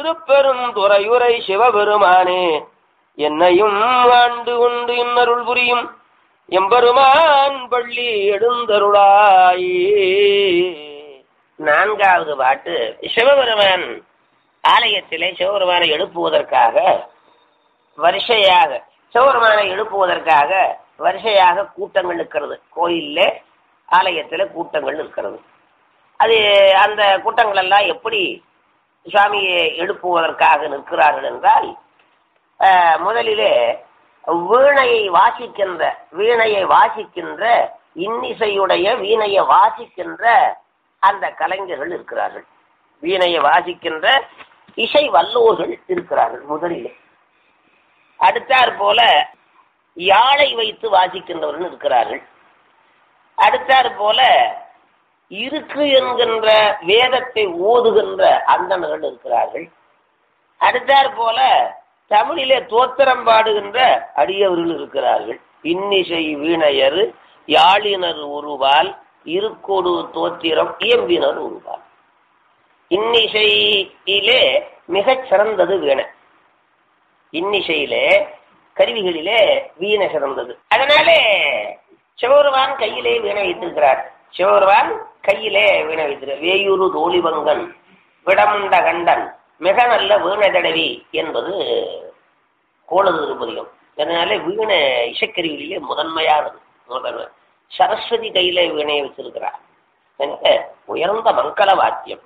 திருப்பெரும் துறையுரை சிவபெருமானே என்னையும் ஆண்டு கொண்டு இன்னருள் புரியும் எம்பெருமான் பள்ளி எடுந்தருளாயே நான்காவது பாட்டு சிவபெருமான் ஆலயத்திலே சிவபெருமானை எழுப்புவதற்காக வரிசையாக சிவபெருமானை எழுப்புவதற்காக வரிசையாக கூட்டங்கள் இருக்கிறது கோயில்ல ஆலயத்துல கூட்டங்கள் இருக்கிறது அது அந்த கூட்டங்கள் எல்லாம் எப்படி சுவாமியை எழுப்புவதற்காக நிற்கிறார்கள் என்றால் அஹ், முதலிலே வீணையை வாசிக்கின்ற வீணையை வாசிக்கின்ற இன்னிசையுடைய வீணையை வாசிக்கின்ற அந்த கலைஞர்கள் இருக்கிறார்கள் வீணையை வாசிக்கின்ற இசை வல்லோர்கள் இருக்கிறார்கள் முதலிலே அடுத்தாற் போல யாழை வைத்து வாசிக்கின்றவர்கள் இருக்கிறார்கள் அடுத்தாற் போல இருக்கு என்கின்ற வேதத்தை ஓதுகின்ற அந்தணர்கள் இருக்கிறார்கள் அடுத்தாற் போல தமிழிலே தோத்திரம் பாடுகின்ற அடியவர்கள் இருக்கிறார்கள் இன்னிசை வீணையர் யாழினர் ஒருவால் இருக்கொடு தோத்திரம் இயம்பினர் ஒருவால் இன்னிசையிலே மிகச் சிறந்தது வீணை இன்னிசையிலே கருவிகளிலே வீணை சிறந்தது அதனாலே சிவபெருமான் கையிலே வீணை வைத்திருக்கிறார் சிவபெருமான் கையிலே வீணை வைத்திருக்கிறார் வேயூரு தோழிவங்கன் விடமுண்ட கண்டன் மிக நல்ல வீணை தடவி என்பது கோளது திருப்பதிகம் அதனாலே வீணை இசைக்கருவிகளிலே முதன்மையானது முதன்மை சரஸ்வதி கையிலே வீணையை வச்சிருக்கிறார் அதனால உயர்ந்த மங்கள வாக்கியம்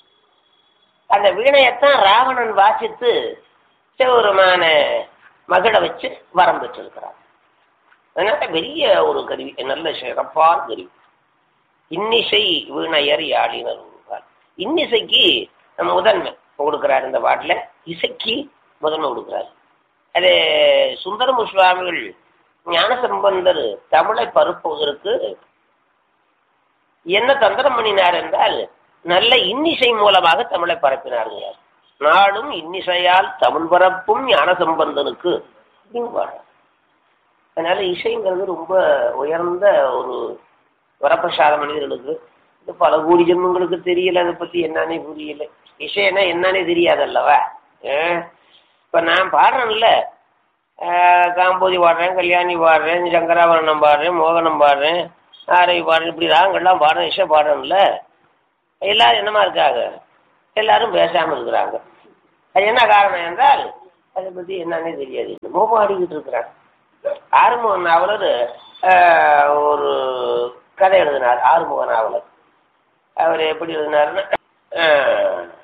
அந்த வீணையத்தான் ராவணன் வாசித்து சிவபெருமான மகிழ வச்சு வரம் பெற்றிருக்கிறார் அதனால பெரிய ஒரு கருவி நல்ல சிறப்பான கருவி இன்னிசை வீணையர் யாழினர் உருவார் இன்னிசைக்கு முதன்மை கொடுக்கிறார் இந்த பாட்டில் இசைக்கு முதன்மை கொடுக்கிறார் அது சுந்தரமு சுவாமிகள் ஞானசம்பந்தர் தமிழை பரப்புவதற்கு என்ன தந்திரம் பண்ணினார் என்றால் நல்ல இன்னிசை மூலமாக தமிழை பரப்பினார்கள் நாளும் இன்னிசையால் தமிழ் பரப்பும் ஞானசம்பந்தனுக்கு அப்படின்னு பாடுறார். அதனால இசைங்கிறது ரொம்ப உயர்ந்த ஒரு வரப்பிரசாத மனிதர்களுக்கு இது பல கோடி ஜென்மங்களுக்கு தெரியல அதை பத்தி என்னன்னே புரியல இசைன்னா என்னன்னே தெரியாதல்லவா அஹ் இப்ப நான் பாடுறேன்ல அஹ் காம்போதி பாடுறேன் கல்யாணி பாடுறேன் சங்கராபரணம் பாடுறேன் மோகனம் பாடுறேன் ஆரவி பாடுறேன் இப்படி ராங்கெல்லாம் பாடுறேன் இசை பாடுறேன்ல எல்லாரும் என்னமா இருக்காங்க எல்லாரும் பேசாம இருக்கிறாங்க அது என்ன காரணம் என்றால் அதை பத்தி என்னன்னே தெரியாது என்னமோ பாடிக்கிட்டு இருக்கிறாங்க ஆறுமுக நாவலர் ஆஹ், ஒரு கதை எழுதினார் ஆறுமுக நாவலர் அவர் எப்படி எழுதினாருன்னா ஆஹ்,